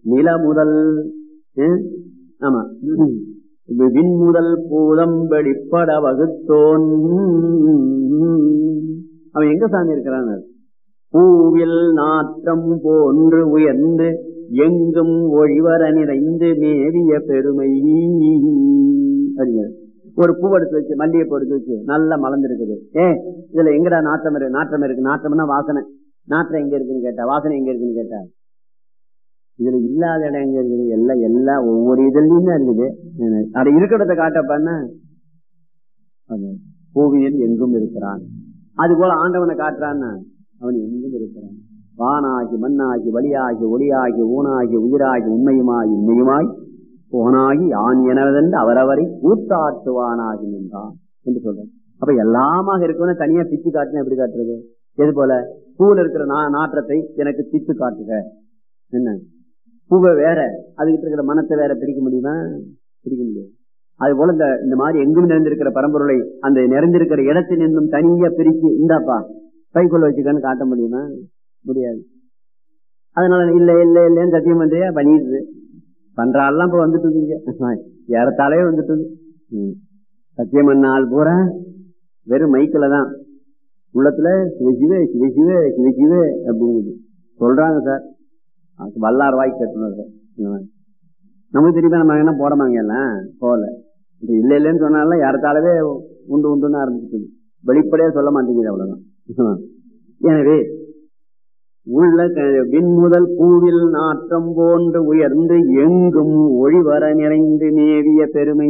நில முதல் அஹ், ஆமா விண் முதல் பூதம் வெளிப்பட வகுத்தோன் அவன் எங்க சாமி இருக்கிறான் பூவில் நாற்றம் போன்று உயர்ந்து எங்கும் ஒழிவர நிறைந்து மேவிய பெருமை அப்படிங்கிறார். ஒரு பூ எடுத்து வச்சு மல்லிகைப்பூ எடுத்து வச்சு நல்லா மலர்ந்துருக்குது ஏ இதுல எங்கடா நாட்டம் இருக்கு நாட்டம் இருக்கு நாட்டம்னா வாசனை நாற்றம் எங்க இருக்குன்னு கேட்டா வாசனை எங்க இருக்குன்னு கேட்டா இதுல இல்லாத இடம் எங்க இருக்குது எல்லாம் எல்லாம் ஒவ்வொரு இதுலயும் தான் இருக்குது அது இருக்கிறத காட்டப்பான்னா அது பூவியல் எங்கும் இருக்கிறான் அது போல ஆண்டவனை காட்டுறான்னா அவன் எங்கும் இருக்கிறான் வானாகி மண்ணாகி வழியாகி ஒளியாகி ஊனாகி உயிராகி உண்மையுமாய் உண்மையுமாய் போனாகி யான் எனவென்று அவரவரை கூத்தாட்டுவானாகி நின்றான் என்று சொல்றேன் அப்ப எல்லாமாக இருக்கவன தனியா பிச்சு காட்டினா எப்படி காட்டுறது எது போல பூவில் இருக்கிற நா- நாற்றத்தை எனக்கு திட்டு காட்டுக என்ன பூவை வேற அதுகிட்ட இருக்கிற மனத்தை வேற பிரிக்க முடியுமா பிரிக்க முடியாது அது போல இந்த இந்த மாதிரி எங்கும் நிறைந்திருக்கிற பரம்பொருளை அந்த நிறைந்திருக்கிற இடத்தில் நின்றும் தனியா பிரிச்சு இந்தாப்பா பைக்குள்ள வச்சுக்கன்னு காட்ட முடியுமா முடியாது அதனால இல்ல இல்ல இல்லன்னு சத்தியம் பண்றியா பண்ணிடுது பண்றாள்லாம் இப்ப வந்துட்டு ஏறத்தாலே வந்துட்டு சத்தியம் பண்ண ஆள் பூரா வெறும் மைக்கில தான் உள்ளத்துல சிவசிவே சிவசிவே சிவசிவே அப்படிங்குது சொல்றாங்க சார் அதுக்கு வல்லார் வாய் கட்டணும் சார் நமக்கு தெரியுமா நம்ம என்ன போறோமாங்க எல்லாம் போகல இது இல்ல இல்லைன்னு சொன்னாலும் யாரத்தாலவே உண்டு உண்டுன்னு ஆரம்பிச்சுட்டு வெளிப்படையா சொல்ல மாட்டேங்குது அவ்வளவுதான் எனவே உள்ள க- விண்முதல் பூவில் நாற்றம் போன்று உயர்ந்து எங்கும் ஒளிவர நிறைந்து மேவிய பெருமை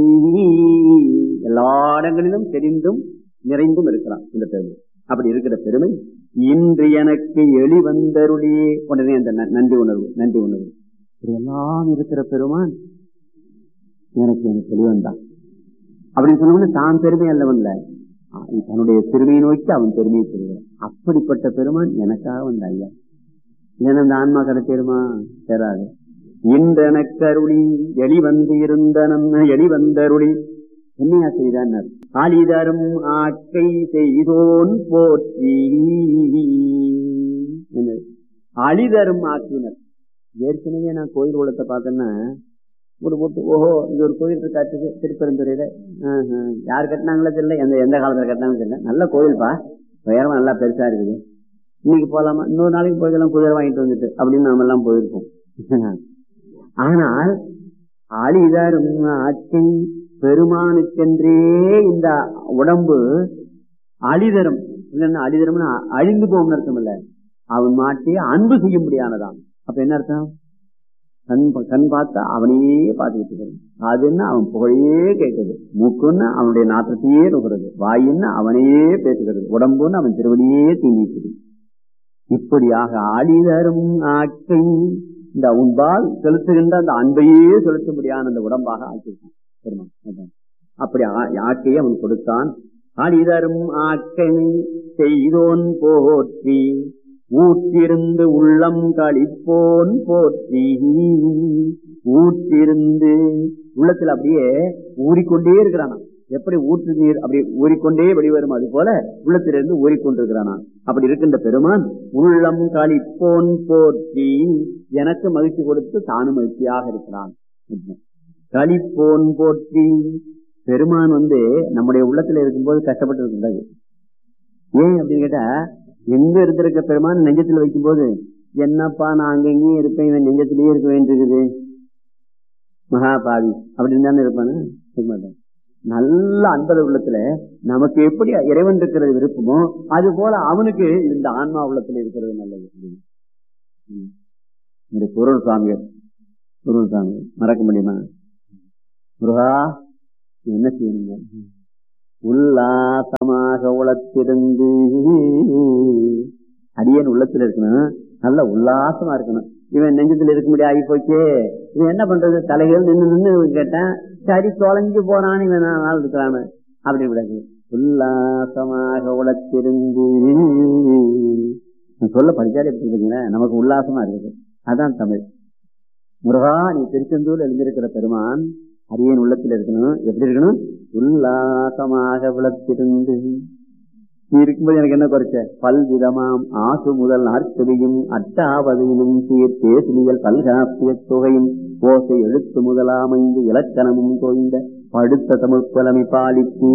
எல்லா இடங்களிலும் தெரிந்தும் நிறைந்தும் இருக்கிறான் இந்த பெருமை அப்படி இருக்கிற பெருமை இன்று எனக்கு எளி வந்தருளியே உடனே அந்த ந- நன்றி உணர்வு நன்றி உணர்வு எல்லாம் இருக்கிற பெருமான் எனக்கு எனக்கு வெளிவந்தான் அப்படின்னு சொன்னோம்னா தான் பெருமை அல்லவன்ல ஆ, தன்னுடைய பெருமையை நோக்கி அவன் பெருமையை பெறுகிறான் அப்படிப்பட்ட பெருமான் எனக்காக வந்த ஐயா இல்லைன்னா அந்த ஆன்மா கிடைச்சிருமா சேராது இன்றெனக்கருளி எளிவந்து இருந்த நம்ம எளிவந்தருளி என்னையா செய்தான் ஆளிதரும் ஆக்கை செய்தோன் போற்றி என்னது? அழிதரும் ஆக்கினர் ஏற்கனவே நான் கோயில் குளத்தை பார்த்தேன்னா ஒரு போட்டு ஓஹோ இது ஒரு கோயில் இருக்காச்சு திருப்பெருந்துறையில ஆஹா. யார் கட்டினாங்களோ தெரியல எந்த எந்த காலத்துல கட்டினாங்களோ தெரியல நல்ல கோயில்ப்பா உயரமா நல்லா பெருசா இருக்குது இன்னைக்கு போலாமா இன்னொரு நாளைக்கு போய்க்கலாம் குதிரை வாங்கிட்டு வந்துட்டு அப்படின்னு நாம எல்லாம் போயிருக்கோம் ஆனால் அழிதரும் ஆட்சி பெருமானுக்கென்றே இந்த உடம்பு அழிதரும் இல்லைன்னா அழிதரும்னா அழிந்து போகும் அர்த்தம் இல்ல அவன் மாட்டி அன்பு செய்யும்படியானதான் அப்ப என்ன அர்த்தம் கண் பா- கண் பார்த்தா அவனையே பார்த்துக்கிட்டு இருக்கிறது அதுன்னா அவன் புகழையே கேட்குது மூக்குன்னு அவனுடைய நாற்றத்தையே நுகிறது வாயின்னு அவனையே பேசுகிறது உடம்புன்னு அவன் திருவடியே தீங்கிக்குது இப்படியாக ஆடிதரும் ஆக்கை இந்த உன்பால் செலுத்துகின்ற அந்த அன்பையே செலுத்தும்படியான அந்த உடம்பாக ஆக்கியிருக்கான் பெருமான் அதான். அப்படி ஆ- ஆக்கையை அவன் கொடுத்தான் ஆடிதரும் ஆக்கை செய்தோன் போற்றி ஊற்றிருந்து உள்ளம் களிப்போன் போற்றி ஊற்றிருந்து உள்ளத்துல அப்படியே ஊறிக்கொண்டே இருக்கிறானாம் எப்படி ஊற்று நீர் அப்படி ஊறிக்கொண்டே வெளிவரும் அது போல உள்ளத்திலிருந்து ஊறிக்கொண்டிருக்கிறானாம் அப்படி இருக்கின்ற பெருமான் உள்ளம் களிப்போன் போற்றி எனக்கு மகிழ்ச்சி கொடுத்து தானும் மகிழ்ச்சியாக இருக்கிறான் களிப்போன் போற்றி பெருமான் வந்து நம்முடைய உள்ளத்துல இருக்கும்போது கஷ்டப்பட்டு இருக்கின்றது ஏன் அப்படின்னு கேட்டா எங்க இருந்திருக்க பெருமான் நெஞ்சத்துல வைக்கும்போது என்னப்பா நான் அங்க எங்கேயும் இருப்பேன் இவன் நெஞ்சத்திலேயே இருக்க வேண்டியிருக்குது மகாபாவி அப்படின்னு தானே இருப்பானு இருக்க மாட்டான் நல்ல அன்பர் உள்ளத்துல நமக்கு எப்படி இறைவன் இருக்கிறது விருப்பமோ அது போல அவனுக்கு இந்த ஆன்மா உள்ளத்துல இருக்கிறது நல்லது ம். இந்த குரல் சாமியர் குரல் சாமியர் மறக்க முடியுமா முருகா நீ என்ன செய்யணுங்க உல்லாசமாக உளத்திருந்து அடியன் உள்ளத்துல இருக்கணும் நல்ல உல்லாசமா இருக்கணும் இவன் நெஞ்சத்துல இருக்க முடியாது ஆகி போச்சே இவன் என்ன பண்றது தலைகள் நின்று நின்று கேட்டேன் சரி தொலைஞ்சு போனான்னு இவன் நாள் இருக்கிறான் அப்படின்னு விடாது உல்லாசமாக உளத்திருந்து நான் சொல்ல படிச்சாலே எப்படி இருக்குங்களேன் நமக்கு உல்லாசமா இருக்குது அதான் தமிழ் முருகா நீ திருச்செந்தூர்ல எழுந்திருக்கிற பெருமான் அரியன் உள்ளத்துல இருக்கணும் எப்படி இருக்கணும் உல்லாசமாக விளத்திருந்து நீ இருக்கும்போது எனக்கு என்ன குறைச்ச பல்விதமாம் ஆசு முதல் நாற்கவியும் அட்டாவதையிலும் சீர் பேசுமியல் பல்காப்பிய தொகையும் ஓசை எழுத்து முதலாமைந்து இலக்கணமும் தோய்ந்த படுத்த தமிழ் புலமை பாலித்து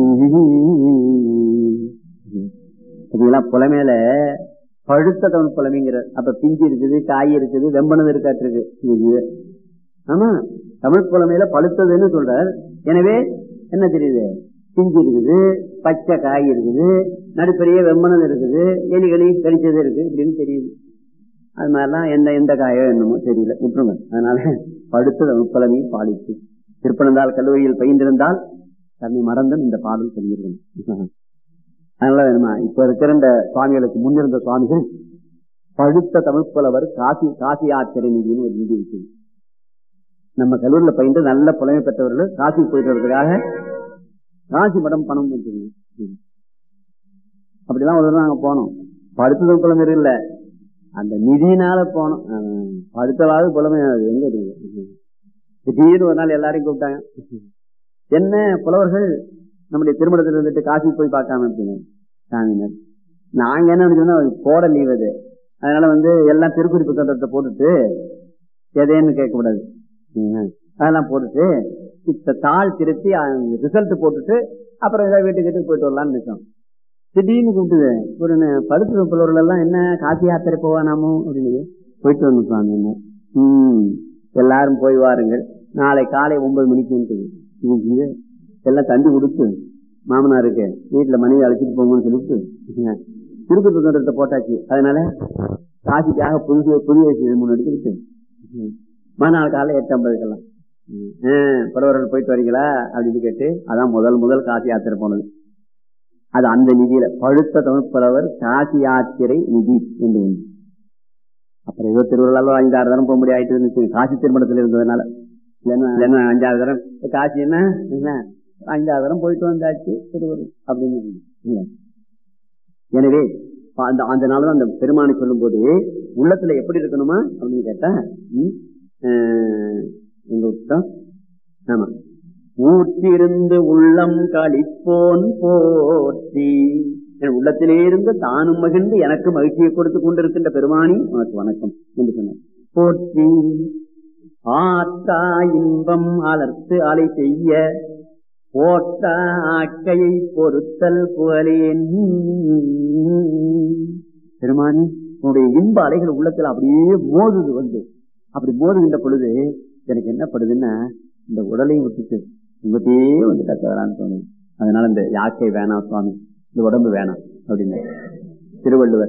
இதெல்லாம் புலமையில பழுத்த தமிழ் புலமைங்கிற அப்ப பிஞ்சு இருக்குது காய் இருக்குது வெம்பனது இருக்காட்டு இருக்கு ஆமா தமிழ் புலமையில பழுத்ததுன்னு சொல்றார் எனவே என்ன தெரியுது பிஞ்சு இருக்குது பச்சை காய் இருக்குது நடுப்பெரிய வெம்மனம் இருக்குது எலிகளி கடிச்சது இருக்கு இப்படின்னு தெரியுது அது மாதிரிலாம் எந்த எந்த காயோ என்னமோ தெரியல விட்டுருங்க அதனால படுத்த தமிழ்ப்புலமையும் பாடிச்சு திருப்பனந்தால் கல்லூரியில் பயின்றிருந்தால் தன்னை மறந்தும் இந்த பாடல் சொல்லியிருக்கணும் அதனால வேணுமா இப்ப இருக்கிற இந்த சுவாமிகளுக்கு முன்னிருந்த சுவாமிகள் பழுத்த தமிழ்ப்புலவர் காசி காசி ஆச்சரிய நிதினு ஒரு நிதி இருக்குது நம்ம கல்லூரியில பயின்று நல்ல புலமை பெற்றவர்கள் காசி போயிட்டு வர்றதுக்காக காசி மடம் பணம் வச்சிருக்கோம் அப்படிலாம் ஒரு நாங்க போனோம் படுத்தது புலமை இல்ல அந்த நிதியினால போனோம் படுத்தவாது புலமை அது எங்க இருக்கு திடீர்னு ஒரு நாள் எல்லாரையும் கூப்பிட்டாங்க என்ன புலவர்கள் நம்முடைய திருமணத்தில் இருந்துட்டு காசி போய் பார்க்காம இருப்பீங்க சாமியினர் நாங்க என்ன சொன்னா போட லீவ் அது அதனால வந்து எல்லாம் திருக்குறிப்பு கட்டத்தை போட்டுட்டு எதைன்னு கேட்கக்கூடாது அதெல்லாம் போட்டுட்டு இப்ப தாள் திருத்தி ரிசல்ட் போட்டுட்டு அப்புறம் ஏதாவது வீட்டுக்கு வீட்டுக்கு போயிட்டு வரலாம்னு நினைச்சோம் திடீர்னு கூப்பிட்டுது ஒரு படுத்து புலவர்கள் எல்லாம் என்ன காசி யாத்திரை போவானாமோ அப்படின்னு போயிட்டு வந்து சுவாமி என்ன உம் எல்லாரும் போய் வாருங்கள் நாளை காலை ஒன்பது மணிக்கு எல்லாம் தண்டி கொடுத்து மாமனாருக்கு வீட்டுல மனைவி அழைச்சிட்டு போங்கன்னு சொல்லிட்டு திருப்பதி தொண்டத்தை போட்டாச்சு அதனால காசிக்காக புது புது வயசு மூணு எடுத்துக்கிட்டு மறுநாள் காலை எட்டு ஐம்பதுக்கெல்லாம் புலவர்கள் போயிட்டு வரீங்களா அப்படின்னு கேட்டு அதான் முதல் முதல் காசி யாத்திரை போனது அது அந்த நிதியில பழுத்த தமிழ் புலவர் காசி யாத்திரை நிதி என்று ஒன்று அப்புறம் ஏதோ திருவிழாவில் ஐந்தாறு தரம் போக முடியாது காசி திருமணத்தில் இருந்ததுனால இல்லைன்னா அஞ்சாறு தரம் காசி என்ன அஞ்சாறு தரம் போயிட்டு வந்தாச்சு திருவள்ளூர் அப்படின்னு எனவே அந்த அந்த நாள் அந்த பெருமானை சொல்லும் போது உள்ளத்துல எப்படி இருக்கணுமா அப்படின்னு கேட்டா எங்க விட்டோம் ஆமா ஊற்றிருந்து உள்ளம் கழிப்போன் போற்றி என் உள்ளத்திலே இருந்து தானும் மகிழ்ந்து எனக்கு மகிழ்ச்சியை கொடுத்து கொண்டிருக்கின்ற பெருமானி உனக்கு வணக்கம் என்று சொன்னார் போற்றி ஆத்தா இன்பம் அலர்த்து அலை செய்ய போட்டா ஆக்கையை பொருத்தல் புகழேன் பெருமானி உன்னுடைய இன்ப அலைகள் உள்ளத்துல அப்படியே மோதுது வந்து அப்படி மோதுகின்ற பொழுது எனக்கு என்ன படுதுன்னா இந்த உடலையும் விட்டுட்டு உங்கத்தையே வந்து கத்தவரான்னு தோணுது அதனால இந்த யாக்கை வேணாம் சுவாமி இந்த உடம்பு வேணாம் அப்படின்னு திருவள்ளுவர்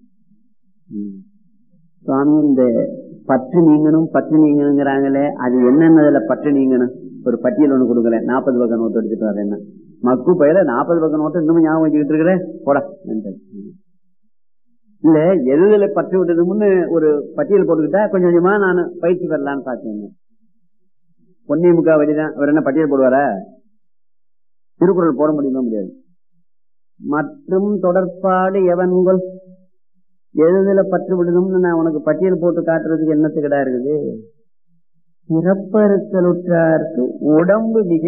சுவாமி இந்த பற்று நீங்கணும் பற்று நீங்கணுங்கிறாங்களே அது என்னென்னதுல பற்று நீங்கணும் ஒரு பட்டியல் ஒண்ணு கொடுக்கல நாற்பது பக்கம் நோட்டு எடுத்துட்டு வரேன் என்ன மக்கு பயில நாற்பது பக்கம் நோட்டு இன்னும் ஞாபகம் வச்சுக்கிட்டு இருக்கிறேன் போட இல்ல எதுல பற்று விட்டதுன்னு ஒரு பட்டியல் போட்டுக்கிட்டா கொஞ்சம் கொஞ்சமா நான் பயிற்சி பெறலான்னு பார்த்தேன் பொன்னி முக்கா வழிதான் அவர் என்ன பட்டியல் போடுவாரா திருக்குறள் போட முடியுமா முடியாது மற்றும் தொடர்பாடு எவன்கள் எதுல பற்று விடணும்னு நான் உனக்கு பட்டியல் போட்டு காட்டுறதுக்கு என்னத்துக்கடா இருக்குது பிறப்பறுத்தலுற்றாருக்கு உடம்பு மிகை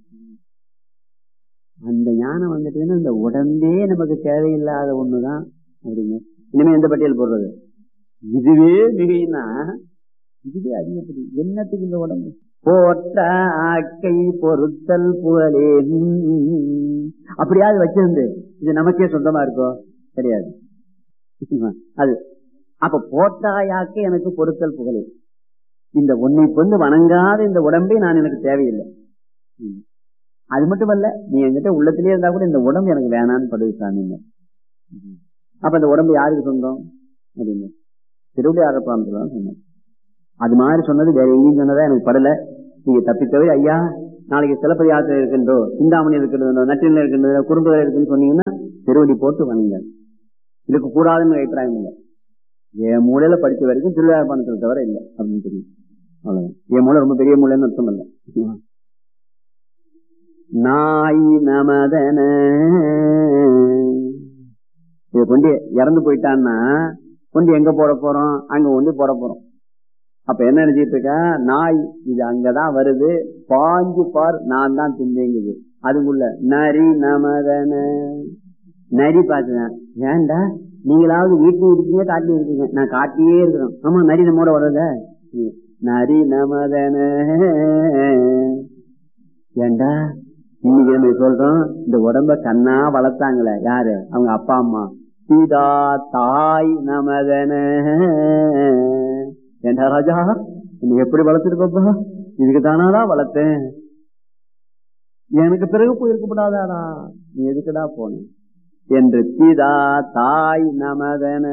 அந்த ஞானம் வந்துட்டுன்னா இந்த உடம்பே நமக்கு தேவையில்லாத ஒண்ணுதான் அப்படிங்க இனிமே எந்த பட்டியல் போடுறது இதுவே மிகைனா இதுவே அதிகப்படி என்னத்துக்கு இந்த உடம்பு போட்ட ஆக்கை பொருத்தல் புகழே அப்படியாவது வச்சிருந்து இது நமக்கே சொந்தமா இருக்கோ கிடையாது அது அப்ப போட்டாயாக்க எனக்கு பொருத்தல் புகழே இந்த உன்னை கொண்டு வணங்காத இந்த உடம்பே நான் எனக்கு தேவையில்லை அது மட்டுமல்ல நீ என்கிட்ட உள்ளத்திலே இருந்தா கூட இந்த உடம்பு எனக்கு வேணான்னு படுது சாமி அப்ப இந்த உடம்பு யாருக்கு சொந்தம் அப்படின்னு திருவிளையாடல் பிராமத்தில் தான் சொன்னேன் அது மாதிரி சொன்னது வேற எங்கேயும் சொன்னதா எனக்கு படல நீங்க தப்பித்தவை ஐயா நாளைக்கு சிலப்பதி யாத்திரை இருக்கின்றோ சிந்தாமணி இருக்கின்றதோ நட்டினில் இருக்கின்றதோ குறும்புகள் இருக்குன்னு சொன்னீங்கன்னா திருவடி போட்டு வணங்க இதுக்கு கூடாதுன்னு அபிப்பிராயம் இல்லை என் மூலையில படிச்ச வரைக்கும் திருவிழாபானத்தில் தவிர இல்லை அப்படின்னு தெரியும் அவ்வளவுதான் என் மூளை ரொம்ப பெரிய மூலைன்னு அர்த்தம் இல்லை நாய் நமதன இதை கொண்டு இறந்து போயிட்டான்னா கொண்டு எங்க போட போறோம் அங்க கொண்டு போட போறோம் அப்ப என்ன நினைச்சிட்டு இருக்கா நாய் இது அங்கதான் வருது பாஞ்சு பார் நான் தான் தின்னேங்குது அதுக்குள்ள நரி நமதன நரி பார்த்துதான் ஏன்டா நீங்களாவது வீட்லயும் இருக்கீங்க காட்டிலும் இருக்கீங்க நான் காட்டியே இருக்கிறோம் ஆமா நரி நம்மோட வர்றத நரி நமதன ஏண்டா இன்னைக்கு நம்ம சொல்றோம் இந்த உடம்ப கண்ணா வளர்த்தாங்களே யாரு அவங்க அப்பா அம்மா சீதா தாய் நமதன ஏண்டா ராஜா நீ எப்படி வளர்த்துருக்கப்பா இதுக்கு தானாடா வளர்த்தேன் எனக்கு பிறகு போயிருக்கப்படாதாடா நீ எதுக்குடா போன என்று சீதா தாய் நமதன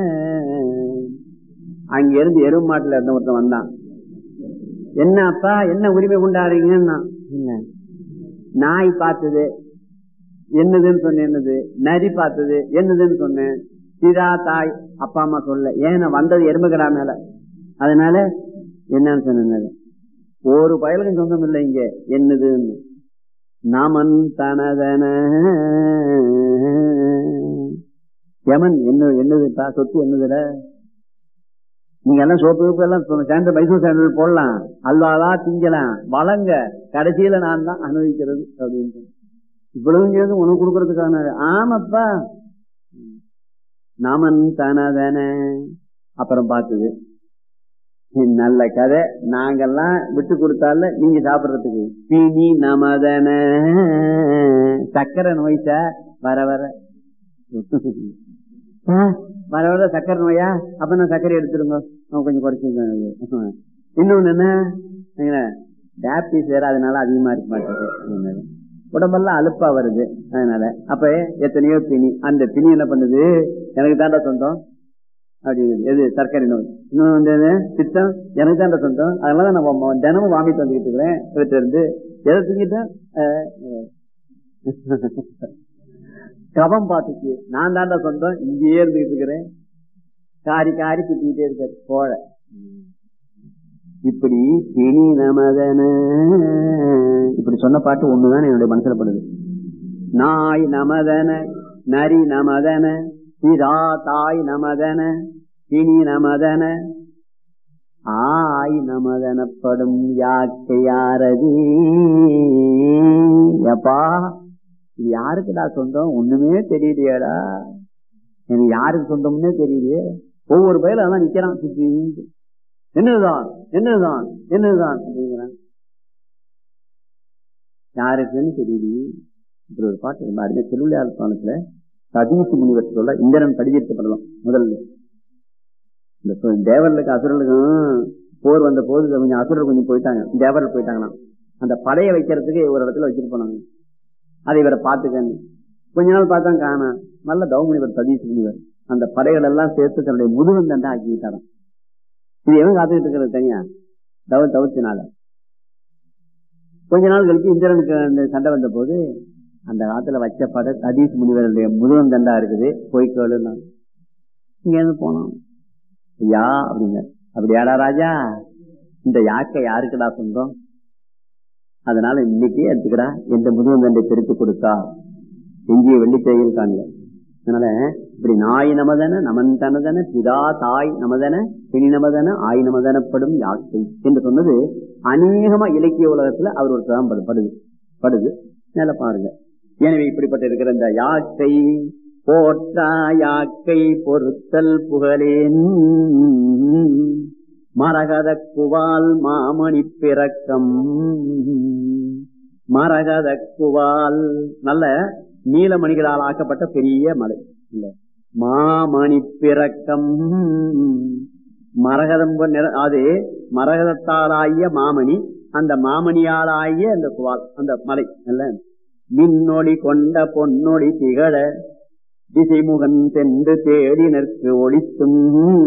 அங்கிருந்து எருமாட்டுல இருந்த ஒருத்தன் வந்தான் என்ன அப்பா என்ன உரிமை கொண்டாடுறீங்கன்னா இல்ல நாய் பார்த்தது என்னதுன்னு சொன்னேன் என்னது நரி பார்த்தது என்னதுன்னு சொன்னேன் சீதா தாய் அப்பா அம்மா சொல்ல ஏன்னா வந்தது எறும்புகடா மேல அதனால என்னன்னு சொன்னது ஒரு பயலுக்கும் சொந்தம் இல்லை இங்க என்னதுன்னு நமன் தனதன யமன் என்ன என்னதுப்பா சொத்து என்னதுல நீங்க எல்லாம் சோப்பு கீப்பு எல்லாம் சாண்டல் மைசூர் சாண்டல் போடலாம் அல்வாவா திங்கலாம் வளங்க கடைசியில நான் தான் அனுபவிக்கிறது அப்படின்னு இவ்வளவுங்கிறது உனக்கு கொடுக்கறதுக்கான ஆமாப்பா நமன் தனதன அப்புறம் பார்த்தது நல்ல கதை நாங்கெல்லாம் விட்டு கொடுத்தால நீங்க சாப்பிடுறதுக்கு பினி நமதன சக்கரை நோய் சார் வர வர வர வர சக்கரை நோயா அப்ப நான் சர்க்கரை எடுத்துருங்க கொஞ்சம் குறைச்சு இன்னொன்னு என்ன டேப்டிஸ் வேற அதனால அதிகமா இருக்க மாட்டேங்குது உடம்பெல்லாம் அலுப்பா வருது அதனால அப்ப எத்தனையோ பிணி அந்த பிணி என்ன பண்ணுது எனக்கு தாண்டா சொந்தம் அப்படின்னு எது சர்க்கரை நோய் இன்னும் வந்து சித்தம் எனக்கு தாண்டா சொந்தம் அதனால நான் தினமும் வாமிட்டு வந்துகிட்டு இருக்கிறேன் வீட்டுல இருந்து எதை தூங்கிட்டேன் கபம் பார்த்துச்சு நான் தாண்டா சொந்தம் இங்கேயே இருந்துகிட்டு இருக்கிறேன் காரி காரி சுத்திக்கிட்டே இருக்காரு கோழ இப்படி பிணி நமதன இப்படி சொன்ன பாட்டு ஒண்ணுதான் என்னுடைய மனசுல படுது நாய் நமதன நரி நமதன சிரா தாய் நமதன பிணி நமதன ஆய் நமதனப்படும் யாக்கையாரதி எப்பா இது யாருக்குடா சொந்தம் ஒண்ணுமே தெரியலையாடா எனக்கு யாருக்கு சொந்தம்னே தெரியலையே ஒவ்வொரு பயில அதான் நிக்கிறான் சுத்தி என்னதுதான் என்னதுதான் என்னதுதான் அப்படிங்கிறான் யாருக்குன்னு தெரியலையே இப்படி ஒரு பாட்டு ரொம்ப அருமை திருவிழார் பாலத்துல சதீசு முனிவர் சொல்ல இந்திரன் படிதிருக்கப்படலாம் முதல்ல இந்த தேவர்களுக்கு அசுரர்களுக்கும் போர் வந்த போது கொஞ்சம் அசுரர் கொஞ்சம் போயிட்டாங்க தேவர்கள் போயிட்டாங்களாம் அந்த படையை வைக்கிறதுக்கு ஒரு இடத்துல வச்சுட்டு போனாங்க அதை இவரை பார்த்துக்கன்னு கொஞ்ச நாள் பார்த்தா காணா நல்ல தவமுனிவர் சதீஷ் முனிவர் அந்த படைகள் எல்லாம் சேர்த்து தன்னுடைய முதுகந்தண்டா ஆக்கிட்டாராம் இது எவன் காத்துக்கிட்டு இருக்கிறது தனியா தவ தவிர்த்தினால கொஞ்ச நாள் கழிச்சு இந்திரனுக்கு அந்த சண்டை வந்த போது அந்த காலத்துல வச்ச படை சதீஷ் முனிவருடைய முதுகந்தண்டா இருக்குது போய்க்கோளு இங்க இருந்து போனோம் ஐயா அப்படிங்க அப்படியாடா ராஜா இந்த யாக்கை யாருக்குடா சொந்தம் அதனால இன்னைக்கே எடுத்துக்கடா எந்த முதுகந்தண்டை பிரித்து கொடுத்தா எங்கேயே வெள்ளித்தையில் காணல அதனால இப்படி நாய் நமதன நமன் தனதன பிதா தாய் நமதன பிணி நமதன ஆய் நமதனப்படும் யாக்கை என்று சொன்னது அநேகமா இலக்கிய உலகத்துல அவர் ஒரு தான் படுது படுது மேல பாருங்க எனவே இப்படிப்பட்ட இருக்கிற இந்த யாக்கை போற்றா யாக்கை பொருத்தல் புகழேன் மரகத குவால் மாமணி பிறக்கம் மரகத குவால் நல்ல நீலமணிகளால் ஆக்கப்பட்ட பெரிய மலை இல்ல மாமணி பிறக்கம் மரகதம் அது மரகதத்தாலாகிய மாமணி அந்த மாமணியாலாகிய அந்த குவால் அந்த மலை அல்ல மின்னொளி கொண்ட பொன்னொளி திகழ திசைமுகன் சென்று தேடினருக்கு ஒளித்தும்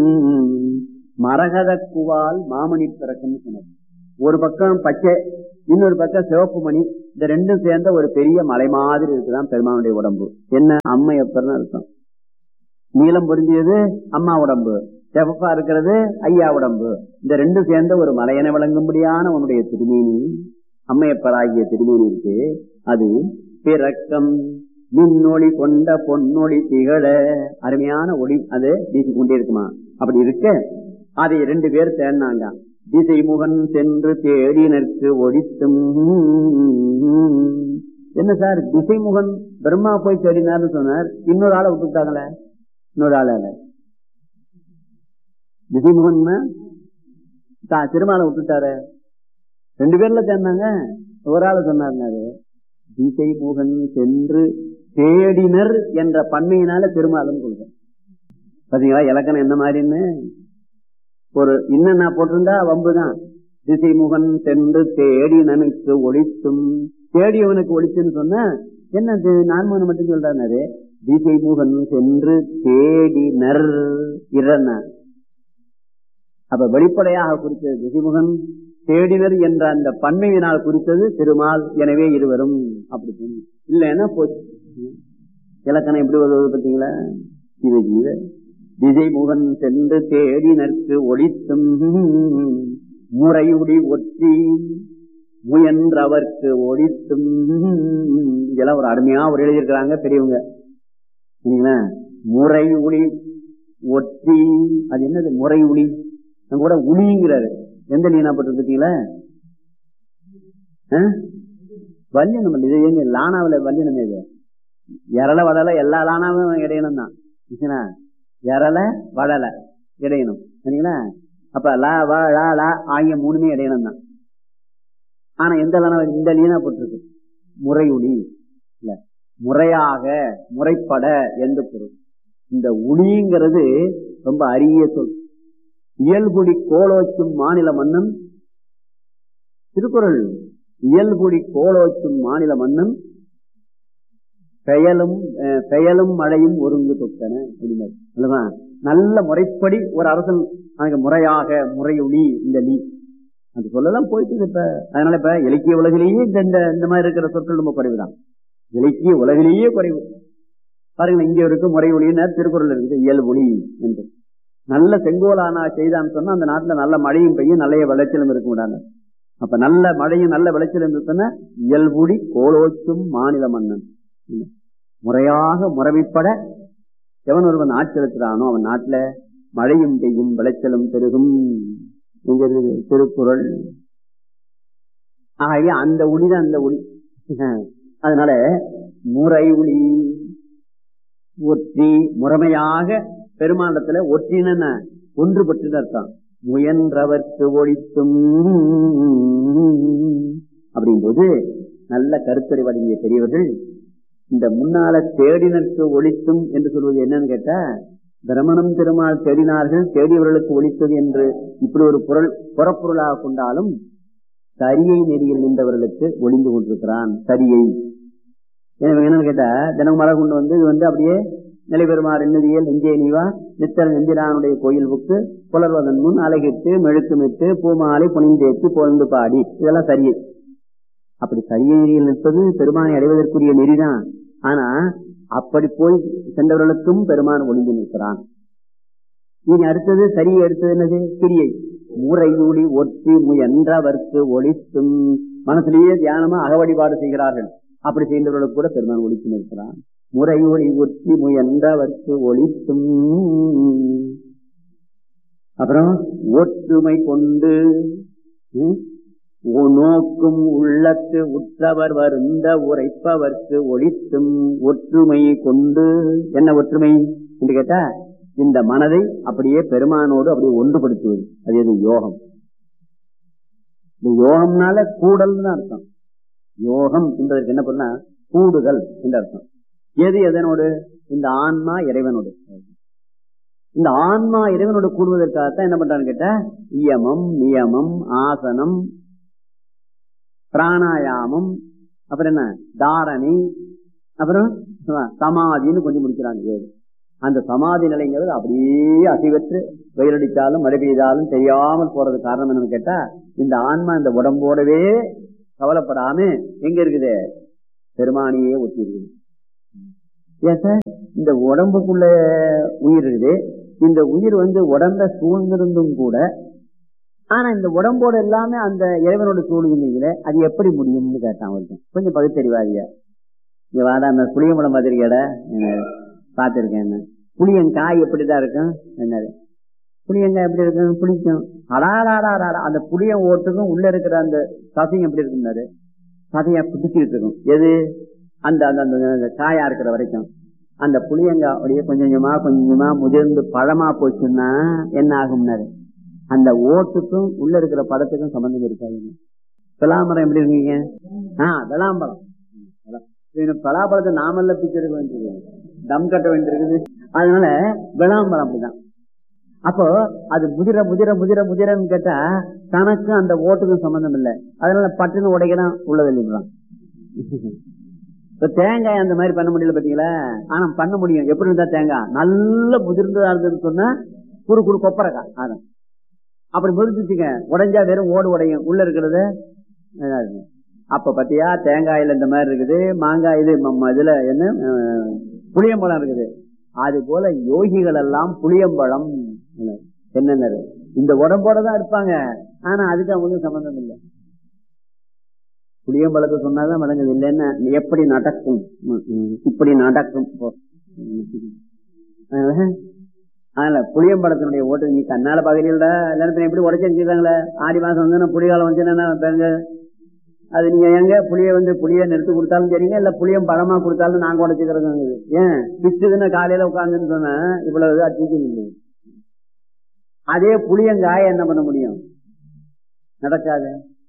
மரகத குவால் மாமணி பிறக்கம் சொன்னது ஒரு பக்கம் பச்சை இன்னொரு பக்கம் சிவப்பு மணி இந்த ரெண்டும் சேர்ந்த ஒரு பெரிய மலை மாதிரி இருக்குதான் பெருமானுடைய உடம்பு என்ன அம்மையப்பர்னு அர்த்தம் நீளம் பொருந்தியது அம்மா உடம்பு சிவப்பா இருக்கிறது ஐயா உடம்பு இந்த ரெண்டும் சேர்ந்த ஒரு மலையென விளங்கும்படியான உன்னுடைய திருமேனி அம்மையப்பர் ஆகிய திருமேனி இருக்கு அது பிறக்கம் மின்னொளி கொண்ட பொன்னொளி திகழ அருமையான ஒளி அது வீசி கொண்டே இருக்குமா அப்படி இருக்க அதை ரெண்டு பேர் தேடினாங்க திசைமுகன் சென்று தேடினருக்கு ஒழித்தும் என்ன சார் திசைமுகன் பிரம்மா போய் தேடினார்னு சொன்னார் இன்னொரு ஆளை விட்டுட்டாங்களே இன்னொரு ஆள திசைமுகன் தான் திருமாலை விட்டுட்டாரு ரெண்டு பேர்ல தேர்ந்தாங்க ஒரு ஆளை சொன்னாரு திசைமுகன் சென்று தேடினர் என்ற பன்மையினால திருமாலும் கொள்கிறேன் பாத்தீங்களா இலக்கணம் என்ன மாதிரின்னு ஒரு இன்னும் நான் போட்டிருந்தா வம்புதான் திசைமுகன் சென்று தேடினனுக்கு ஒழித்தும் தேடியவனுக்கு ஒழிச்சுன்னு சொன்ன என்ன நான்மகன் மட்டும் சொல்றாரு திசைமுகன் சென்று தேடினர் இறன அப்ப வெளிப்படையாக குறித்தது திசைமுகன் தேடினர் என்ற அந்த பன்மையினால் குறித்தது திருமால் எனவே இருவரும் அப்படி இல்லைன்னா போச்சு இலக்கணம் எப்படி வருவது பார்த்தீங்களா இது ஜீவ திசை முகன் சென்று தேடினர்க்கு ஒழித்தும் முறையுடி ஒற்றி முயன்றவர்க்கு ஒழித்தும் இதெல்லாம் ஒரு அருமையா ஒரு எழுதியிருக்கிறாங்க பெரியவங்க முறை ஒளி ஒற்றி அது என்னது முறை ஒளி கூட உளிங்கிறாரு எந்த நீனாப்பட்டு பார்த்தீங்களா வல்லினம் இது எங்க லானாவில வல்லினம் இது எரள வடல எல்லா லானாவும் இடையணும் தான் எரள வடல இடையணும் சரிங்களா அப்ப லா வா லா லா ஆகிய மூணுமே இடையணும் தான் ஆனா எந்த லானா இந்த லீனா போட்டிருக்கு முறையுளி இல்ல முறையாக முறைப்பட எந்த பொருள் இந்த உளிங்கிறது ரொம்ப அரிய சொல் இயல்புடி கோலோச்சும் மாநில மன்னன் திருக்குறள் இயல்புடி கோலோச்சும் மாநில மன்னன் பெயலும் பெயலும் மழையும் ஒருங்கு தொட்டன அப்படின்னா நல்ல முறைப்படி ஒரு அரசன் முறையாக முறையொளி இந்த லீ அது சொல்லலாம் போயிட்டு இப்ப அதனால இப்ப இலக்கிய உலகிலேயே இந்த இந்த மாதிரி இருக்கிற சொற்கள் ரொம்ப குறைவுதான் இலக்கிய உலகிலேயே குறைவு பாருங்க இங்க இருக்கு முறை ஒளியினர் திருக்குறள் இருக்குது இயல்பொழி என்று நல்ல செங்கோலானா செய்தான்னு சொன்னா அந்த நாட்டுல நல்ல மழையும் பெய்யும் நல்ல விளைச்சலும் இருக்க முடியாது அப்ப நல்ல மழையும் நல்ல விளைச்சலும் இருக்குன்னா இயல்புடி கோலோச்சும் மாநில மன்னன் முறையாக முறைமைப்பட எவன் ஒருவன் ஆட்சி செலுத்துறானோ அவன் நாட்டுல மழையும் பெய்யும் விளைச்சலும் பெருகும் திருக்குறள் ஆகவே அந்த ஒளிதான் அந்த ஒளி அதனால முறை ஒளி ஒற்றி முறைமையாக பெருமாண்டத்துல ஒற்றின ஒன்றுபட்டு அர்த்தம் முயன்றவர்க்கு ஒழித்தும் அப்படிங்கும்போது நல்ல கருத்துரை வழங்கிய பெரியவர்கள் இந்த முன்னால தேடினருக்கு ஒழித்தும் என்று சொல்வது என்னன்னு கேட்டா பிரமணம் திருமால் தேடினார்கள் தேடியவர்களுக்கு ஒழித்தது என்று இப்படி ஒரு பொருள் புறப்பொருளாக கொண்டாலும் சரியை நெறியில் நின்றவர்களுக்கு ஒளிந்து கொண்டிருக்கிறான் சரியை என்னன்னு கேட்டா தினம் மழை கொண்டு வந்து இது வந்து அப்படியே நிலைபெறுமாறு எண்ணுதியல் நெஞ்சே நீவா நித்தல் நெஞ்சிலானுடைய கோயில் புக்கு புலர்வதன் முன் அழகிட்டு மெழுக்குமிட்டு பூமாலை புனிந்தேத்து பொழுந்து பாடி இதெல்லாம் சரியை அப்படி சரியை நெறியில் நிற்பது பெருமானை அடைவதற்குரிய நெறிதான் ஆனா அப்படி போய் சென்றவர்களுக்கும் பெருமான் ஒளிந்து நிற்கிறான் இனி அடுத்தது சரியை அடுத்தது என்னது கிரியை முறையூடி ஒற்றி முயன்றவர்க்கு ஒழித்தும் மனசுலேயே தியானமா அகவழிபாடு செய்கிறார்கள் அப்படி செய்தவர்களுக்கு கூட பெருமான் ஒழித்து நிற்கிறான் முறையொளி ஒற்றி முயன்றவர்க்கு ஒழித்தும் அப்புறம் ஒற்றுமை கொண்டு நோக்கும் உள்ளத்து உற்றவர் வருந்த உரைப்பவர்க்கு ஒழித்தும் ஒற்றுமை கொண்டு என்ன ஒற்றுமை என்று கேட்டா இந்த மனதை அப்படியே பெருமானோடு அப்படியே ஒன்றுபடுத்துவது அது எது யோகம் இந்த யோகம்னால கூடல் தான் அர்த்தம் யோகம் என்பதற்கு என்ன பண்ணா கூடுதல் என்று அர்த்தம் எது எதனோடு இந்த ஆன்மா இறைவனோடு இந்த ஆன்மா இறைவனோடு கூடுவதற்காகத்தான் என்ன பண்றான்னு கேட்டா இயமம் நியமம் ஆசனம் பிராணாயாமம் அப்புறம் என்ன தாரணி அப்புறம் சமாதின்னு கொஞ்சம் முடிக்கிறாங்க ஏழு அந்த சமாதி நிலைங்கிறது அப்படியே அசைவற்று வெயிலடித்தாலும் மழை பெய்தாலும் தெரியாமல் போறது காரணம் என்னன்னு கேட்டா இந்த ஆன்மா இந்த உடம்போடவே கவலைப்படாம எங்க இருக்குது பெருமானியே ஒட்டி இருக்குது ஏன் சார் இந்த உடம்புக்குள்ள உயிர் இருக்குது இந்த உயிர் வந்து உடம்ப சூழ்ந்திருந்தும் கூட ஆனா இந்த உடம்போட எல்லாமே அந்த இறைவனோட சூழ்நிலையில அது எப்படி முடியும்னு கேட்டான் ஒருத்தன் கொஞ்சம் பகுத்தறிவாதியா இங்க வாடா அந்த புளியம்பழம் பார்த்திருக்கேட பார்த்திருக்கேன் என்ன புளியங்காய் எப்படிதான் இருக்கும் என்னது புளியங்காய் எப்படி இருக்கும் புளிக்கும் அடாடாடாடா அந்த புளிய ஓட்டுக்கும் உள்ள இருக்கிற அந்த சசியம் எப்படி இருக்கும்னாரு சதையா பிடிச்சிக்கிட்டு இருக்கும் எது அந்த அந்த அந்த- அந்த காயா இருக்கிற வரைக்கும் அந்த புளியங்காய் அப்படியே கொஞ்சம் கொஞ்சமா கொஞ்சம் கொஞ்சமா முதிர்ந்து பழமா போச்சுன்னா என்ன ஆகும்னாரு அந்த ஓட்டுக்கும் உள்ள இருக்கிற படத்துக்கும் சம்பந்தம் இருக்காதுங்க பலாமரம் எப்படி இருக்கீங்க ஆஹ் விளாம்பழம் பலாப்பழத்தை நாமல்ல பிச்சு எடுக்க வேண்டியது தம் கட்ட வேண்டியிருக்குது அதனால விளாம்பழம் அப்படிதான் அப்போ அது முதிர முதிர முதிர முதிரன்னு கேட்டா தனக்கும் அந்த ஓட்டுக்கும் சம்பந்தம் இல்லை அதனால பட்டுன்னு உடைக்கலாம் உள்ளது இல்லைங்களா இப்ப தேங்காய் அந்த மாதிரி பண்ண முடியல பாத்தீங்களா ஆனா பண்ண முடியும் எப்படி இருந்தா தேங்காய் நல்ல முதிர்ந்ததா இருந்ததுன்னு சொன்னா குறு குறு கொப்பரைக்கா அதான் அப்படி முதிர்ந்துச்சுங்க உடைஞ்சா வெறும் ஓடு உடையும் உள்ள இருக்கிறது இதா இருக்கும். அப்ப பாத்தியா தேங்காயில இந்த மாதிரி இருக்குது மாங்காய் இது ம- ம- இதுல என்ன அஹ், புளியம்பழம் இருக்குது அது போல யோகிகள் எல்லாம் புளியம்பழம் என்னென்ன இந்த உடம்போட தான் இருப்பாங்க ஆனா அதுக்கு அவங்களுக்கு சம்பந்தம் இல்லை புளியம்பழத்தை சொன்னாதான் விளங்குது இல்லைன்னா எப்படி நடக்கும் ம், ம், இப்படி நடக்கும் போ. ம், ம். அதனால அதனால புளியம்பழத்தினுடைய ஓட்டு நீ கண்ணால பாக்குறீங்களா எல்லாரும் எப்படி உடச்சி வச்சிருக்காங்களே ஆடி மாசம் வந்து புளிகாலம் வந்துச்சுன்னா பாருங்க அது நீங்க எங்க புளிய வந்து புளிய நிறுத்து கொடுத்தாலும் சரிங்க இல்ல புளியம் பழமா கொடுத்தாலும் நாங்க உடச்சுக்கிறது ஏன் பிச்சுதுன்னு காலையில உட்கார்ந்துன்னு சொன்னா இவ்வளவு அடிச்சு இல்லை அதே புளியங்காய என்ன பண்ண முடியும் நடக்காது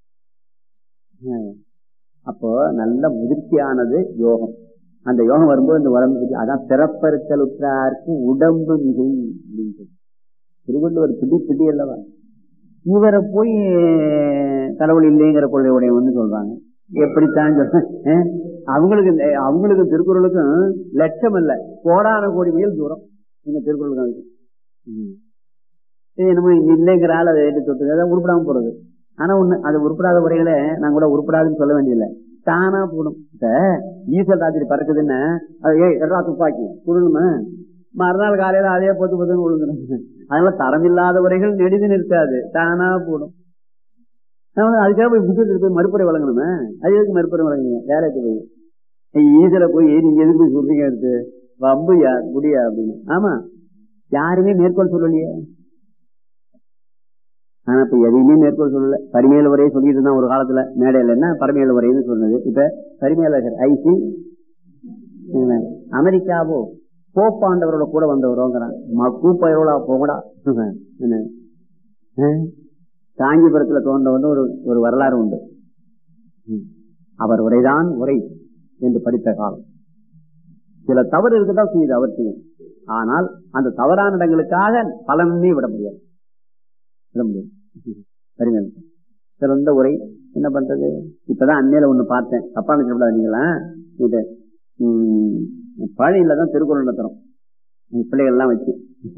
ஹம். அப்போ நல்ல முதிர்ச்சியானது யோகம் அந்த யோகம் வரும்போது இந்த உடம்பு பத்தி- அதான் பிறப்பறுத்தலுற்றாருக்கு உடம்பு மிகை அப்படின்றது. திருவள்ளுவர் பிடி பிடி அல்லவா இவரை போய் கடவுள் இல்லைங்கிற கொள்கையுடைய வந்து சொல்றாங்க எப்படித்தான் சொல்ற அஹ்? அவங்களுக்கு இந்த- அவங்களுக்கு திருக்குறளுக்கும் லட்சம் இல்ல கோடான கோடி மைல் தூரம் இந்த திருக்குறளுக்கும் அதுக்கு. ம். இது என்னமோ இல்லைங்கிற ஆள் அதை எடுத்து தொட்டு அதான் உருப்படாம போறது ஆனா ஒண்ணு அது உருப்படாத உரைகளை நான் கூட உருப்படாதுன்னு சொல்ல வேண்டியதில்லை தானா போடும் இப்ப ஈசல் ராத்திரி பறக்குதுன்னா அது, ஏய் எடா துப்பாக்கி புடணுமா மறுநாள் காலையில அதே பொத்து பொத்துன்னு விழுந்துடும் அதனால தரமில்லாத உரைகள் நெடுது நிற்காது தானா போடும் நம்ம அதுக்காக போய் புத்தகத்துக்கு போய் மறுப்புரை வழங்கணுமே அது எதுக்கு மறுப்புரை வழங்குங்க வேலைக்கு போய் ஏய், ஈசல போய் நீங்க எதுக்கு போய் சொல்றீங்க எடுத்து வம்புயா முடியா அப்படின்னு ஆமா யாருமே மேற்கோள் சொல்லலையே ஆனா இப்ப எதையுமே மேற்கோள் சொல்லல பரிமையில உரையை சொல்லிட்டு இருந்தான் ஒரு காலத்துல மேடையில என்ன பரிமையில உரைன்னு சொன்னது இப்ப பரிமையாளர் ஐசி அமெரிக்காவோ போப்பாண்டவரோட கூட வந்தவரோங்கிறான் கூப்பயரோட போகடா என்ன அஹ்? காஞ்சிபுரத்துல தோன்றவன் ஒரு ஒரு வரலாறு உண்டு ம். அவர் உரைதான் உரை என்று படித்த காலம் சில தவறு இருக்கதான் செய்யுது அவர் செய்யும் ஆனால் அந்த தவறான இடங்களுக்காக பலனே விட முடியாது விட முடியாது சரிங்க சிறந்த உரை என்ன பண்றது இப்பதான் அண்மையில ஒண்ணு பார்த்தேன் தப்பா நினைச்சிடக்கூடாது நீங்களா இது உம், பழனியில தான் திருக்குறள் நடத்துறோம் உங்க பிள்ளைகள் எல்லாம் வச்சு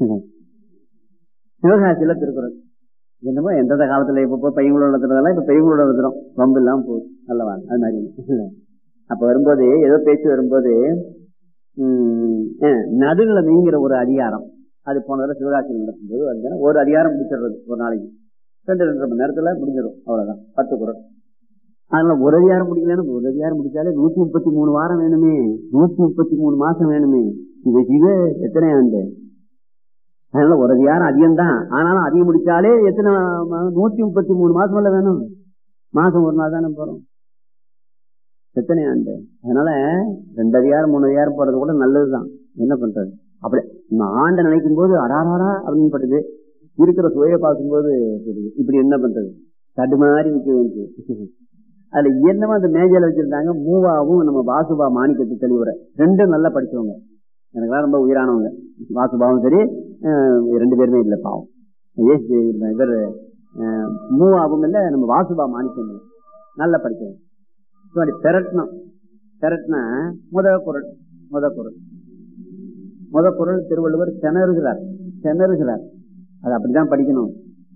சிவகாசியில திருக்குறள் என்னமோ எந்தெந்த காலத்துல இப்ப போய் பையங்களோட நடத்துறதெல்லாம் இப்ப பையங்களோட நடத்துறோம் ரொம்ப இல்லாம போகுது நல்லவா அது மாதிரி அப்ப வரும்போது ஏதோ பேச்சு வரும்போது உம், அஹ், நடுநிலைமைங்கிற ஒரு அதிகாரம் அது போன தடவை சிவகாசியில் நடக்கும்போது வந்து ஒரு அதிகாரம் முடிச்சிடுறது ஒரு நாளைக்கு ரெண்டு ரெண்டரை மணி நேரத்துல முடிஞ்சிடும் அவ்வளவுதான் பத்து குரல் அதனால ஒரு அதிகாரம் முடிக்கலன்னு ஒரு அதிகாரம் முடிச்சாலே நூத்தி முப்பத்தி மூணு வாரம் வேணுமே நூத்தி முப்பத்தி மூணு மாசம் வேணுமே இது இது எத்தனை ஆண்டு அதனால ஒரு அதிகாரம் அதிகம் தான் ஆனாலும் அதிகம் முடிச்சாலே எத்தனை மா- நூத்தி முப்பத்தி மூணு மாசம் இல்ல வேணும் மாசம் ஒரு நாள் தானே போறோம் எத்தனை ஆண்டு அதனால ரெண்டு அதிகாரம் மூணு அதிகாரம் போறது கூட நல்லதுதான் என்ன பண்றது அப்படி நம்ம ஆண்டை நினைக்கும் போது அடாராடா அப்படின்னு பட்டது இருக்கிற சுவையை பார்க்கும்போது தெரியுது. இப்படி என்ன பண்றது தடுமாறி நிக்க வேண்டியது அதுல என்னமோ அந்த மேஜையில வச்சிருந்தாங்க மூவாவும் நம்ம வாசுபா மாணிக்கத்து தெளிவுரை ரெண்டும் நல்லா படிச்சவங்க எனக்குலாம் ரொம்ப உயிரானவங்க வாசுபாவும் சரி அஹ், ரெண்டு பேருமே இல்லை பாவம் ஏசு இவர் அஹ், மூவாவும் இல்லை நம்ம வாசுபா மாணிக்கம் இல்லை. நல்லா படிச்சவங்க அப்படி பெரட்டணும் பெரட்டினா முத குரல் முத குரல் முத குரல் திருவள்ளுவர் திணறுகிறார் திணறுகிறார் அது அப்படிதான் படிக்கணும்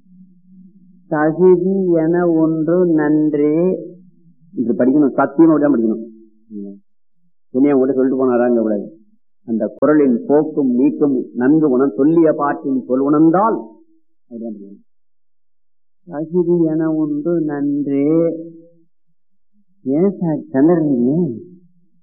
தகுதி என ஒன்று நன்றே இப்படி படிக்கணும் சத்தியமா அப்படிதான் படிக்கணும் என்னைய கூட சொல்லிட்டு போனாராங்க கூடாது அந்த குரலின் போக்கும் நீக்கும் நன்கு உணர் சொல்லிய பாட்டின் சொல் உணர்ந்தால் அப்படிதான் படிக்கணும். தகுதி என ஒன்று நன்றே ஏன் சார் திணறீங்க